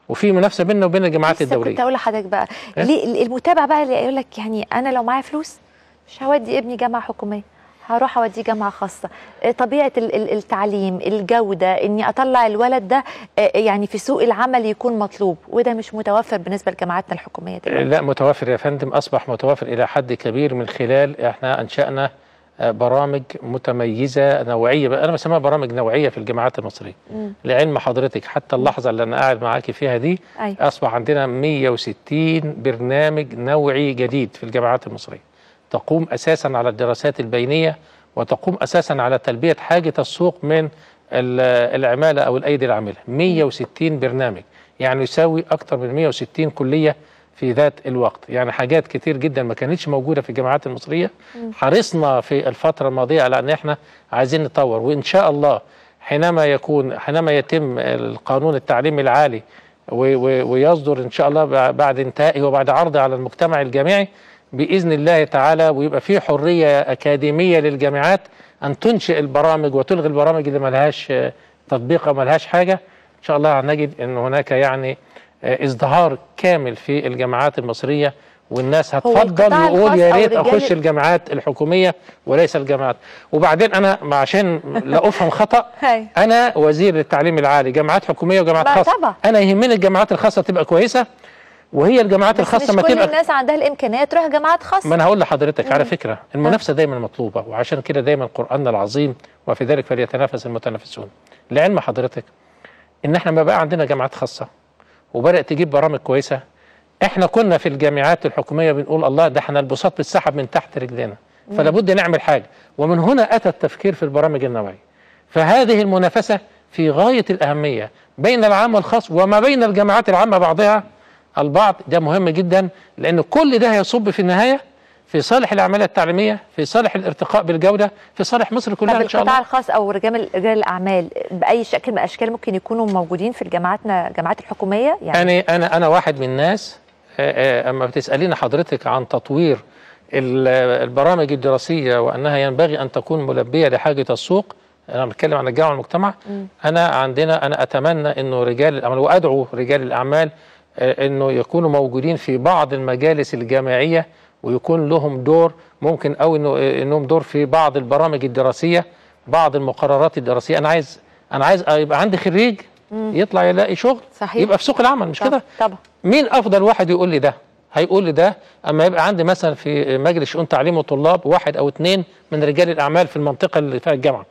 وفي منافسه بيننا وبين الجامعات لسه كنت الدوليه اقول لحضرتك بقى إيه؟ ليه المتابع بقى اللي يقول لك يعني انا لو معايا فلوس مش هودي ابني جامعه حكوميه هروح اوديه جامعه خاصه آه، طبيعه ال- ال- التعليم الجوده اني اطلع الولد ده آه، يعني في سوق العمل يكون مطلوب وده مش متوفر بالنسبه لجامعاتنا الحكوميه دلوقتي لا متوافر يا فندم اصبح متوافر الى حد كبير من خلال احنا انشانا آه، برامج متميزه نوعيه بقى انا بسميها برامج نوعيه في الجامعات المصريه مم. لعلم حضرتك حتى اللحظه اللي انا قاعد معاكي فيها دي أيوة. اصبح عندنا 160 برنامج نوعي جديد في الجامعات المصريه تقوم اساسا على الدراسات البينيه وتقوم اساسا على تلبيه حاجه السوق من ال- العماله او الايدي العامله 160 برنامج يعني يساوي اكثر من 160 كليه في ذات الوقت يعني حاجات كتير جدا ما كانتش موجوده في الجامعات المصريه حرصنا في الفتره الماضيه على ان احنا عايزين نطور وان شاء الله حينما يكون حينما يتم القانون التعليمي العالي و- و- ويصدر ان شاء الله بع- بعد انتهائه وبعد عرضه على المجتمع الجامعي باذن الله تعالى ويبقى في حريه اكاديميه للجامعات ان تنشئ البرامج وتلغي البرامج اللي ملهاش آه، تطبيق او ملهاش حاجه ان شاء الله هنجد ان هناك يعني آه، ازدهار كامل في الجامعات المصريه والناس هتفضل القطاع ويقول الخاص يا أو ريت رجال اخش الجامعات الحكوميه وليس الجامعات وبعدين انا عشان لا افهم خطا هاي. انا وزير التعليم العالي جامعات حكوميه وجامعات ما خاصه طبعا. انا يهمني الجامعات الخاصه تبقى كويسه وهي الجامعات بس الخاصه مش ما كل تبقى الناس عندها الامكانيات تروح جامعات خاصه ما انا هقول لحضرتك على فكره المنافسه دايما مطلوبه وعشان كده دايما قراننا العظيم وفي ذلك فليتنافس المتنافسون لعلم حضرتك ان احنا ما بقى عندنا جامعات خاصه وبدات تجيب برامج كويسه احنا كنا في الجامعات الحكوميه بنقول الله ده احنا البساط بتسحب من تحت رجلينا فلا بد نعمل حاجه ومن هنا اتى التفكير في البرامج النوعيه فهذه المنافسه في غايه الاهميه بين العام والخاص وما بين الجامعات العامه بعضها البعض ده مهم جدا لان كل ده هيصب في النهايه في صالح العمليه التعليميه في صالح الارتقاء بالجوده في صالح مصر كلها طب ان شاء القطاع الله الخاص او رجال رجال الاعمال باي شكل من الاشكال ممكن يكونوا موجودين في الجامعاتنا الجامعات الحكوميه يعني انا انا انا واحد من الناس آه، آه، اما بتساليني حضرتك عن تطوير ال- البرامج الدراسيه وانها ينبغي ان تكون ملبيه لحاجه السوق انا بتكلم عن الجامعه والمجتمع انا عندنا انا اتمنى انه رجال الاعمال وادعو رجال الاعمال آه، انه يكونوا موجودين في بعض المجالس الجامعيه ويكون لهم دور ممكن او انه آه، انهم دور في بعض البرامج الدراسيه بعض المقررات الدراسيه انا عايز انا عايز يبقى عندي خريج يطلع يلاقي شغل صحيح. يبقى في سوق العمل مش طب- كده طبعا مين افضل واحد يقول لي ده هيقول لي ده اما يبقى عندي مثلا في مجلس شؤون تعليم وطلاب واحد او اثنين من رجال الاعمال في المنطقه اللي فيها الجامعه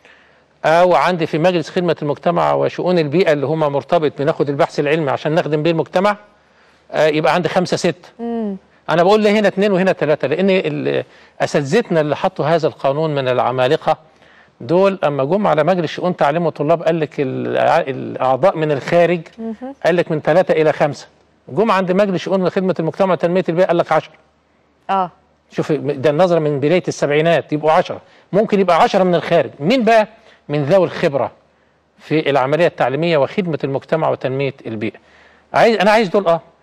او عندي في مجلس خدمه المجتمع وشؤون البيئه اللي هم مرتبط بناخد البحث العلمي عشان نخدم بيه المجتمع آه، يبقى عندي خمسه سته انا بقول لي هنا اثنين وهنا ثلاثه لان ال- اساتذتنا اللي حطوا هذا القانون من العمالقه دول اما جم على مجلس شؤون تعليم وطلاب قال لك الع- الاعضاء من الخارج قال لك من ثلاثه الى خمسه جم عند مجلس شؤون خدمه المجتمع وتنميه البيئه قال لك 10 اه شوف ده النظره من بدايه السبعينات يبقوا 10 ممكن يبقى 10 من الخارج مين بقى من ذوي الخبره في العمليه التعليميه وخدمه المجتمع وتنميه البيئه عايز انا عايز دول اه